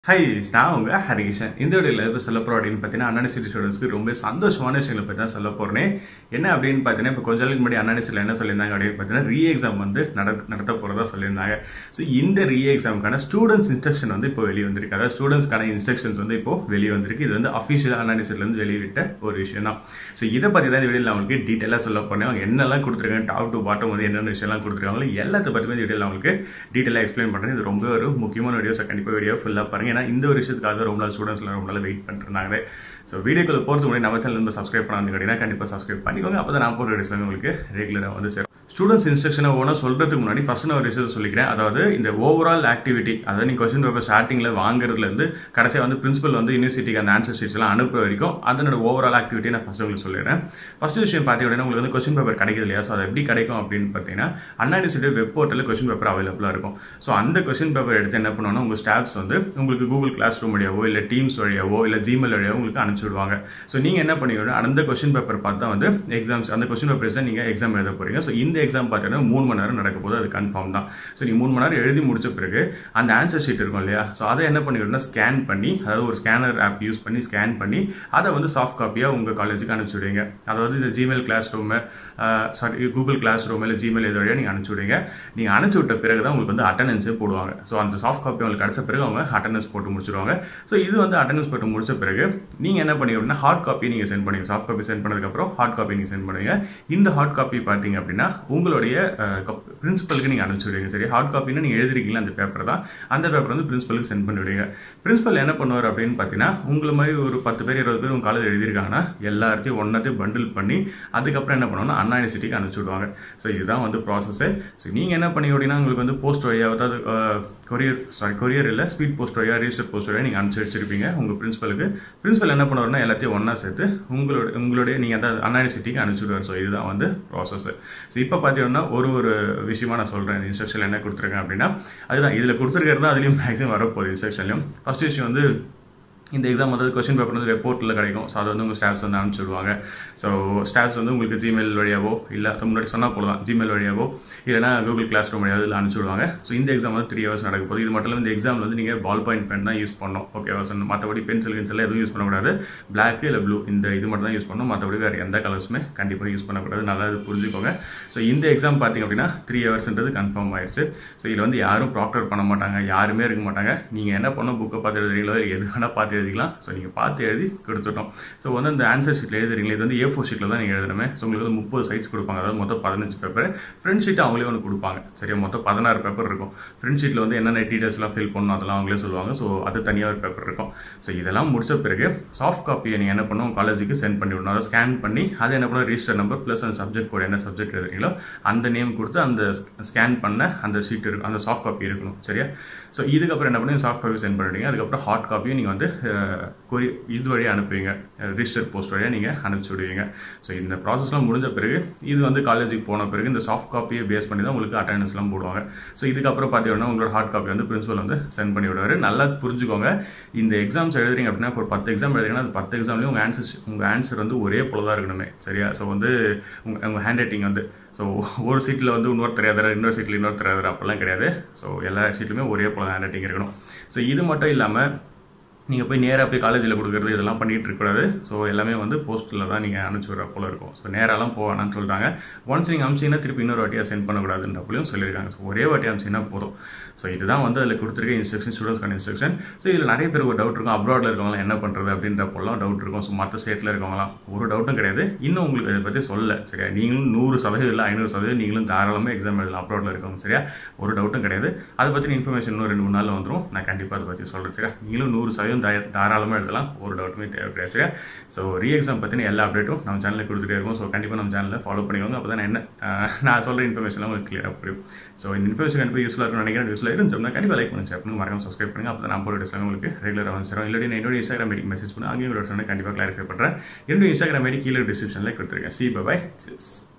high நான் உங்க ஹரிகிஷன் இந்த வீடியோவில் இப்போ சொல்ல போகிறோம் அப்படின்னு பார்த்தீங்கன்னா அன்னானிசிட்டி ஸ்டூடெண்ட்ஸ்க்கு ரொம்ப சந்தோஷமான விஷயங்களை பற்றி தான் சொல்ல போகிறேன் என்ன அப்படின்னு பார்த்தீங்கன்னா இப்போ கொஞ்ச நாளுக்கு முன்னாடி அன்னானிசிட்டியில் என்ன சொல்லியிருந்தாங்க அப்படின்னு பார்த்தீங்கன்னா ரீ எக்ஸாம் வந்து நட நடத்த போகிறதா சொல்லியிருந்தாங்க ஸோ இந்த ரீ எக்ஸாமுக்கான ஸ்டூடெண்ட்ஸ் இன்ஸ்ட்ரக்ஷன் வந்து இப்போ வெளியே வந்திருக்கு அதாவது ஸ்டூடெண்ட்ஸ்க்கான இன்ஸ்ட்ரக்ஷன்ஸ் வந்து இப்போ வெளியே வந்திருக்கு இது வந்து அஃபிஷியலாக அன்னானிசிட்டிலேருந்து வெளியிட்ட ஒரு விஷயம் தான் ஸோ இதை பற்றி தான் இந்த வீடியோவில் அவங்களுக்கு டீட்டெயிலாக சொல்ல போகிறேன் அவங்க என்னெல்லாம் கொடுத்துருக்காங்க டாப் டு பாட்டம் வந்து என்னென்ன விஷயம்லாம் கொடுத்துருக்காங்களோ எல்லாத்த பற்றியுமே இந்த வீடியோவில் அவங்களுக்கு டீட்டெயிலாக எக்ஸ்பிளைன் பண்ணுறேன் இது ரொம்ப ஒரு முக்கியமான வீடியோஸை கண்டிப்பாக வீடியோ ஃபுல்லாக பாருங்க ஏன்னா இந்த ஒரு விஷயத்துக்காக ரொம்ப நாள் ஸ்டூடெண்ட்ஸ்லாம் ரொம்ப நாள் வெயிட் பண்ணிருந்தாங்க ஸோ வீடியோக்குள்ள போகிறது முன்னாடி நம்ம சேனல் வந்து சப்ஸ்கிரைப் பண்ணாங்க கேட்டீங்கன்னா கண்டிப்பாக சப்ஸ்கிரைப் பண்ணிக்கோங்க அப்போ தான் நான் போகிற வீடியோஸ் உங்களுக்கு ரெகுலராக வந்து சேரும் ஸ்டூடெண்ட்ஸ் இன்ஸ்ட்ரக்ஷனை ஒவ்வொன்றா சொல்கிறதுக்கு முன்னாடி ஃபர்ஸ்ட் நான் ஒரு விஷயத்தை சொல்லிக்கிறேன் அதாவது இந்த ஓவரால் ஆக்டிவிட்டி அதாவது நீ கொஸ்டின் பேப்பர் ஸ்டார்டிங்கில் வாங்குறதுலேருந்து கடைசியாக வந்து பிரின்சிபல் வந்து யூனிவர்சிட்டிக்கு அந்த ஆன்சர் ஷீட்ஸ் எல்லாம் அனுப்புற வரைக்கும் அதனோட ஓவரால் ஆக்டிவிட்டி நான் ஃபர்ஸ்ட் உங்களுக்கு சொல்லிடுறேன் ஃபர்ஸ்ட் விஷயம் பார்த்தீங்கன்னா உங்களுக்கு வந்து கொஸ்டின் பேப்பர் கிடைக்குது இல்லையா ஸோ அது எப்படி கிடைக்கும் அப்படின்னு பார்த்தீங்கன்னா அண்ணா யூனிவர்சிட்டி வெப் போர்ட்டலில் கொஸ்டின் பேப்பர் அவைலபிளாக இருக்கும் ஸோ அந்த கொஸ்டின் பேப்பர் எடுத்து என்ன பண்ணுவோம்னா உங்கள் ஸ்டாஃப்ஸ் வந்து உங்களுக்கு கூகுள் கிளாஸ் ரூம் வழியாவோ இல்லை டீம்ஸ் வழியாவோ இல்லை ஜிமெயில் வழியாவோ உங்களுக்கு அனுப்பிச்சு விடுவாங்க ஸோ நீங்கள் என்ன பண்ணுவீங்கன்னா அந்த கொஸ்டின் பேப்பர் பார்த்தா வந்து எக்ஸாம்ஸ் அந்த கொஸ்டின் பேப்பர் தான் நீங்கள் எக்ஸாம் எழுத போறீங்க ஸோ இந்த எக்ஸாம் பார்த்தீங்கன்னா மூணு மணி நேரம் நடக்க போது அது கன்ஃபார்ம் தான் ஸோ நீங்கள் மூணு மணி நேரம் எழுதி முடிச்ச பிறகு அந்த ஆன்சர் ஷீட் இருக்கும் இல்லையா ஸோ அதை என்ன பண்ணிவிடுனா ஸ்கேன் பண்ணி அதாவது ஒரு ஸ்கேனர் ஆப் யூஸ் பண்ணி ஸ்கேன் பண்ணி அதை வந்து சாஃப்ட் காப்பியாக உங்கள் காலேஜுக்கு அனுப்பிச்சு விடுவீங்க அதாவது இந்த Gmail class room sorry Google class room இல்லை ஜிமெயில் இது வழியாக நீங்கள் அனுப்பிச்சு விடுவீங்க நீங்கள் அனுப்பிச்சு விட்ட பிறகு தான் உங்களுக்கு வந்து அட்டண்டன்ஸே போடுவாங்க ஸோ அந்த சாஃப்ட் காப்பி உங்களுக்கு கிடச்ச பிறகு அவங்க அட்டண்டன்ஸ் போட்டு முடிச்சிருவாங்க ஸோ இது வந்து அட்டண்டன்ஸ் போட்டு முடிச்ச பிறகு நீங்கள் என்ன பண்ணி அப்படின்னா ஹார்ட் காப்பி நீங்கள் சென்ட் பண்ணுவீங்க சாஃப்ட் காப்பி சென்ட் பண்ணதுக்கப்புறம் ஹார்ட் காப்பி நீங்கள் சென்ட் பண்ணுவீங்க இந்த ஹார்ட் காப்பி பார்த்தீங்க அப்படின்னா உங்களுடைய பிரின்சிபலுக்கு நீங்கள் அனுப்பிச்சு விடுவீங்க சரி ஹார்ட் காப்பின்னு நீங்கள் எழுதிருக்கீங்களா அந்த பேப்பர் தான் அந்த பேப்பர் வந்து பிரின்சிபலுக்கு சென்ட் பண்ணிவிடுவீங்க பிரின்சிபல் என்ன பண்ணுவார் அப்படின்னு பார்த்தீங்கன்னா உங்களை மாதிரி ஒரு பத்து பேர் இருபது பேர் உங்கள் காலேஜ் எழுதியிருக்காங்கன்னா எல்லாத்தையும் ஒன்றத்தையும் பண்டில் பண்ணி அதுக்கப்புறம் என்ன பண்ணுவோம்னா அண்ணா யூனிவர்சிட்டிக்கு அனுப்பிச்சு விடுவாங்க ஸோ இதுதான் வந்து ப்ராசஸ்ஸு ஸோ நீங்கள் என்ன பண்ணி அப்படின்னா உங்களுக்கு வந்து போஸ்ட் வழியாக அதாவது கொரியர் சாரி கொரியர் இல்லை ஸ்பீட் போஸ்ட் வழியாக ரிஜிஸ்டர் போஸ்ட் வழியாக நீங்கள் அனுப்பிச்சு வச்சிருப்பீங்க உங்கள் பிரின்சிபலுக்கு பிரின்சிபல் என்ன பண்ணுவார்னா எல்லாத்தையும் ஒன்றா சேர்த்து உங்களோட உங்களுடைய நீங்கள் அந்த அண்ணா யூனிவர்சிட்டிக்கு அனுப்பிச்சு விடுவார் ஸோ இதுதான் வந்து ப்ராசஸ் ஸோ இப்போ பார்த்தீங்கன்னா ஒரு ஒரு விஷயமா நான் சொல்கிறேன் இன்ஸ்ட்ரக்ஷன் என்ன கொடுத்துருக்கேன் அப்படின்னா அதுதான் இதில் கொடுத்துருக்கிறது தான் அதுலேயும் மேக்ஸிமம் வரப்போகுது இன்ஸ்ட்ரக்ஷன்லையும் ஃபர்ஸ்ட் விஷயம் வந்து இந்த எக்ஸாம் வந்து கொஸ்டின் பேப்பர் வந்து வெப் போர்ட்டில் கிடைக்கும் ஸோ அதை வந்து உங்கள் ஸ்டாஃப்ஸ் வந்து அனுப்பிச்சி விடுவாங்க ஸோ ஸ்டாஃப்ஸ் வந்து உங்களுக்கு ஜிமெயில் வழியாவோ இல்லை அது முன்னாடி சொன்னால் போல தான் ஜிமெயில் வழியாவோ இல்லைனா கூகுள் கிளாஸ் ரூம் வழியாவது இதில் அனுப்பிச்சி விடுவாங்க ஸோ இந்த எக்ஸாம் வந்து த்ரீ ஹவர்ஸ் நடக்க போகுது இது மட்டும் இல்லாமல் இந்த எக்ஸாமில் வந்து நீங்கள் பால் பாயிண்ட் பென் தான் யூஸ் பண்ணணும் ஓகேவா ஸோ மற்றபடி பென்சில் கின்சில் எதுவும் யூஸ் பண்ணக்கூடாது பிளாக் இல்லை ப்ளூ இந்த இது மட்டும் தான் யூஸ் பண்ணணும் மற்றபடி வேறு எந்த கலர்ஸுமே கண்டிப்பாக யூஸ் பண்ணக்கூடாது நல்லா இது புரிஞ்சுக்கோங்க ஸோ இந்த எக்ஸாம் பார்த்தீங்க அப்படின்னா த்ரீ ஹவர்ஸ்ன்றது கன்ஃபார்ம் ஆயிடுச்சு ஸோ இதில் வந்து யாரும் ப்ராக்டர் பண்ண மாட்டாங்க யாருமே இருக்க மாட்டாங்க நீங்கள் என்ன பண்ணணும் புக்கை பார்த்து எழுதுறீங்களோ எது வேணால் பார்த்து எழுதிக்கலாம் ஸோ நீங்கள் பார்த்து எழுதி கொடுத்துட்டோம் ஸோ வந்து அந்த ஆன்சர் ஷீட்டில் எழுதுறீங்களா இது வந்து ஏ ஃபோர் ஷீட்டில் தான் நீங்கள் எழுதணுமே ஸோ உங்களுக்கு வந்து முப்பது சைட்ஸ் கொடுப்பாங்க அதாவது மொத்தம் பதினஞ்சு பேப்பர் ஃப்ரண்ட் ஷீட் அவங்களே ஒன்று கொடுப்பாங்க சரியா மொத்தம் பதினாறு பேப்பர் இருக்கும் ஃப்ரண்ட் ஷீட்டில் வந்து என்னென்ன டீட்டெயில்ஸ்லாம் ஃபில் பண்ணணும் அதெல்லாம் அவங்களே சொல்லுவாங்க ஸோ அது தனியாக ஒரு பேப்பர் இருக்கும் ஸோ இதெல்லாம் முடிச்ச பிறகு சாஃப்ட் காப்பியை நீங்கள் என்ன பண்ணணும் காலேஜுக்கு சென்ட் பண்ணி விடணும் அதை ஸ்கேன் பண்ணி அதை என்ன பண்ணணும் ரிஜிஸ்டர் நம்பர் ப்ளஸ் அந்த சப்ஜெக்ட் கோட் என்ன சப்ஜெக்ட் எழுதுறீங்களோ அந்த நேம் கொடுத்து அந்த ஸ்கேன் பண்ண அந்த ஷீட் இருக்கும் அந்த சாஃப்ட் காப்பி இருக்கணும் சரியா ஸோ இதுக்கப்புறம் என்ன பண்ணி சாஃப்ட் காப்பி சென்ட் பண்ணிடுங்க அதுக்கப்புறம் ஹார்ட் காப்பியும் நீங்கள் வந்து கொரி இது வழியாக அனுப்புவீங்க ரிஜிஸ்டர் போஸ்ட் வழியாக நீங்கள் அனுப்பிச்சி விடுவீங்க ஸோ இந்த ப்ராசஸ்லாம் முடிஞ்ச பிறகு இது வந்து காலேஜுக்கு போன பிறகு இந்த சாஃப்ட் காப்பியை பேஸ் பண்ணி தான் உங்களுக்கு அட்டண்டன்ஸ்லாம் போடுவாங்க ஸோ இதுக்கப்புறம் பார்த்தீங்கன்னா உங்களோட ஹார்ட் காப்பி வந்து பிரின்சிபல் வந்து சென்ட் பண்ணி விடுவார் நல்லா புரிஞ்சுக்கோங்க இந்த எக்ஸாம்ஸ் எழுதுறீங்க அப்படின்னா ஒரு பத்து எக்ஸாம் எழுதுறீங்கன்னா அந்த பத்து எக்ஸாம்லேயும் உங்கள் ஆன்சர் உங்கள் ஆன்சர் வந்து ஒரே போல தான் இருக்கணுமே சரியா ஸோ வந்து உங்கள் உங்கள் ஹேண்ட் ரைட்டிங் வந்து ஸோ ஒரு சீட்டில் வந்து இன்னொரு தெரியாத இன்னொரு சீட்டில் இன்னொரு தெரியாத அப்போல்லாம் கிடையாது ஸோ எல்லா சீட்லையுமே ஒரே போல ஹேண்ட் ரைட்டிங் இருக்கணும் ஸோ இது மட்டும் இல்லாமல் நீங்கள் போய் நேராக போய் காலேஜில் கொடுக்குறது இதெல்லாம் பண்ணிகிட்டு இருக்கக்கூடாது ஸோ எல்லாமே வந்து போஸ்ட்டில் தான் நீங்கள் அனுப்பிச்சி விட்ற போல இருக்கும் ஸோ நேராலாம் போவானான்னு சொல்லிட்டாங்க ஒன்ஸ் நீங்கள் அனுப்பிச்சிங்கன்னா திருப்பி இன்னொரு வாட்டியாக சென்ட் பண்ணக்கூடாதுன்றப்பலையும் சொல்லியிருக்காங்க ஸோ ஒரே வாட்டி அனுப்பிச்சிங்கன்னா போதும் ஸோ இதுதான் வந்து அதில் கொடுத்துருக்க இன்ஸ்ட்ரக்ஷன் ஸ்டூடெண்ட்ஸ்க்கான இன்ஸ்ட்ரக்ஷன் ஸோ இதில் நிறைய பேர் ஒரு டவுட் இருக்கும் அப்ராடில் இருக்கவங்களாம் என்ன பண்ணுறது அப்படின்றப்பெல்லாம் டவுட் இருக்கும் ஸோ மற்ற ஸ்டேட்டில் இருக்கவங்களாம் ஒரு டவுட்டும் கிடையாது இன்னும் உங்களுக்கு இதை பற்றி சொல்ல சரியா நீங்களும் நூறு சதவீதம் இல்லை ஐநூறு சதவீதம் நீங்களும் தாராளமாக எக்ஸாம் எழுதலாம் அப்ராடில் இருக்கவங்க சரியா ஒரு டவுட்டும் கிடையாது அதை பற்றின இன்ஃபர்மேஷன் இன்னும் ரெண்டு மூணு நாளில் வந்துடும் நான் கண்டிப்பாக அதை பற்றி சொல்கிறேன் சரியா நீங்களும் நூறு சதவீதம் தாராளமாக எழுதலாம் ஒரு டவுட்டுமே தேவை கிடையாது சரியா ஸோ ரீ எக்ஸாம் பற்றின எல்லா அப்டேட்டும் நம்ம சேனலில் கொடுத்துட்டே இருக்கும் ஸோ கண்டிப்பாக நம்ம சேனலில் ஃபாலோ பண்ணிக்கோங்க அப்போ தான் என்ன நான் சொல்கிற இன்ஃபர்மேஷன்லாம் உங்களுக்கு கிளியராக புரியும் ஸோ இந்த இன்ஃபர்மேஷன் கண்டிப்பாக யூஸ்ஃபுல்லாக இருக்கும் நினைக்கிறேன் யூஸ்ஃபுல்லாக இருந்துச்சுன்னா கண்டிப்பாக லைக் பண்ணி ஷேர் பண்ணுங்க மறக்காம சப்ஸ்கிரைப் பண்ணுங்க அப்போ தான் நான் போகிற டிஸ்லாம் உங்களுக்கு ரெகுலராக வந்து சேரும் இல்லாட்டி நான் என்னோட இன்ஸ்டாகிராம் ஐடிக்கு மெசேஜ் பண்ணி அங்கேயும் உங்களோட சொன்ன கண்டிப்பாக கிளாரிஃபை பண்ணுறேன் என்னோட இன்ஸ்டாகிராம் ஐடி கீழே டிஸ்கிரிப்ஷனில் கொடுத்துருக்கேன் சி பை சிஸ்